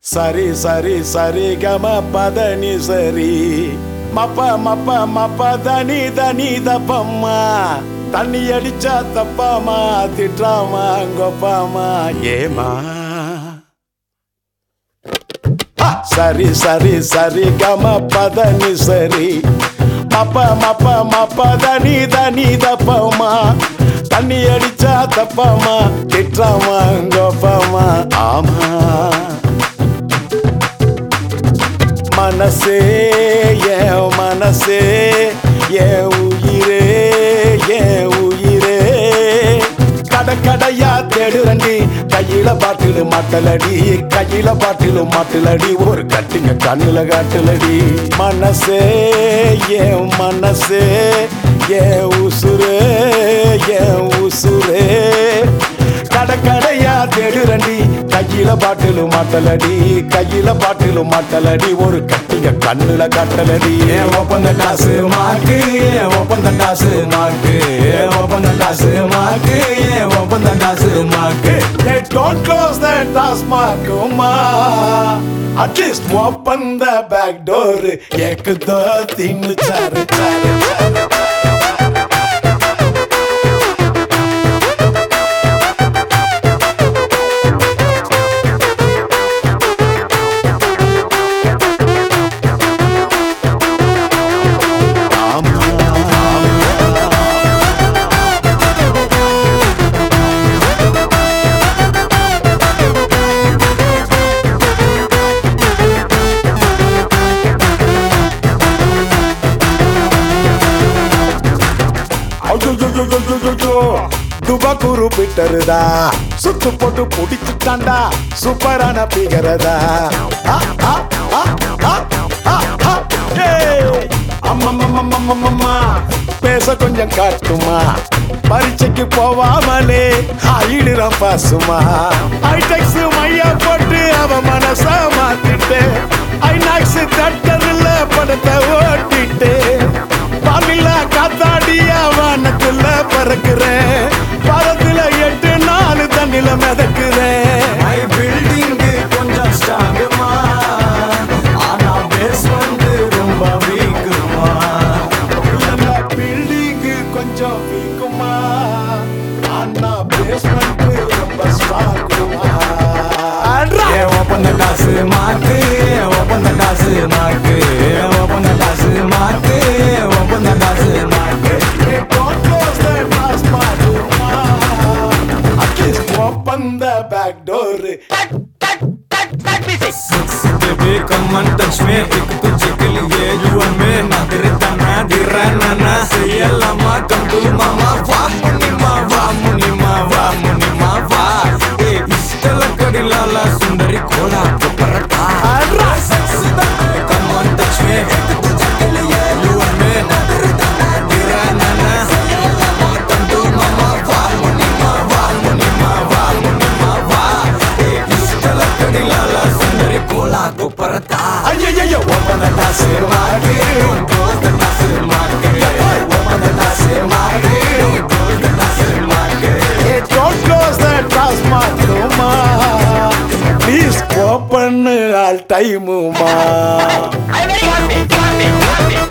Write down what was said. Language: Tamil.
சரி சரி சரி கம பதனி சரி மப்ப மப்ப மப்ப தனி தனி தப்பம்மா தண்ணி அடிச்சா தப்பாமா திட்டாமா கொப்பாமா ஏமா ஆ, சரி சரி சரி கம பதனி சரி மப்ப மப்ப மப்ப தனி தனி தப்பமா தண்ணி அடிச்சா தப்பாமா திட்டாமா கொப்பாமா ஆமா மனசே என் மனசே என் உயிரே என் உயிரே கடை கடையா தேடுறண்டி கையில பாட்டிலு மாட்டலடி கையில பாட்டிலு மாட்டலடி ஒரு கட்டிங்க கண்ணுல காட்டுலடி மனசே என் மனசே என் உசுரே என் உசுரே கடை கடையா தேடுறண்டி கையில பாட்டிலு மாட்டலடி கையில பாட்டிலு மாட்டலடி ஒரு கட்டிங்க கண்ணுல காட்டலடி ஏன் ஒப்பந்த காசு மாக்கு ஏன் ஒப்பந்த காசு மாக்கு ஏன் ஒப்பந்த காசு மாக்கு ஏன் ஒப்பந்த காசு மாக்கு Hey, don't close that taskmark, Uma. At least open the back door. एक दो तीन चार चार चार துபகுரு பிட்டருதா சுத்து போட்டு புடிச்சுட்டாண்டா சூப்பரான பிகரதா ஆ, ஆ, ஆ, ஆ, ஆ, ஆ, ஏய். அம்மம்மம்மம்மம்மம்மா, பேச கொஞ்சம் காட்டுமா பரீட்சைக்கு போவாமலே ஆயிடுறான் பாசுமா ஐடெக்ஸ் மையா போட்டு அவ மனச மாத்திட்டு ஐநாக்ஸ் தட்டதில்ல படத்தை ஓட்டிட்டு பாலில காத்தாடிய வானத்துல பறக்குறேன் பாலத்துல எட்டு நாலு தண்ணில மிதக்குறேன் மை பில்டிங் கொஞ்சம் ஸ்ட்ராங்குமா ஆனா பேஸ்மெண்ட் ரொம்ப வீக்குமா பில்டிங்கு கொஞ்சம் வீக்குமா ஆனா பேஸ்மெண்ட் ரொம்ப ஸ்ட்ராங்குமா ஏன் ஒப்பந்த காசு மாக்கு ஏன் ஒப்பந்த காசு மாக்கு ஏன் ஒப்பந்த காசு மாக்கு ஏன் ஒப்பந்த காசு மாக்கு Don't close the taskmark, At least open the back door. Baby, come and touch me. एक तुझे के लिए you and me. ना तेरे तना दिराना ना செய்யலாமா come to mama வா முனிமா வா முனிமா வா முனிமா வா ஏ இஷ்டல கடிலால சுந்தரி கோலா பரட்டா come and touch me. एक तुझे के लिए you and me. ना तेरे तना दिराना ना செய்யலாமா come to mama வா முனிமா வா முனிமா வா முனிமா வா ஏ இஷ்டல கடிலால சுந்தரி கோலா பரட்டா ஐயையையோ, open the காசு மாக்கு கோஸ்த காசு மாக்கு ஒப்பந்த காசு மாக்கு கோஸ்த காசு மாக்கு Hey, don't close that taskmark, ma. Please open all time, ma. I'm very happy, happy, happy.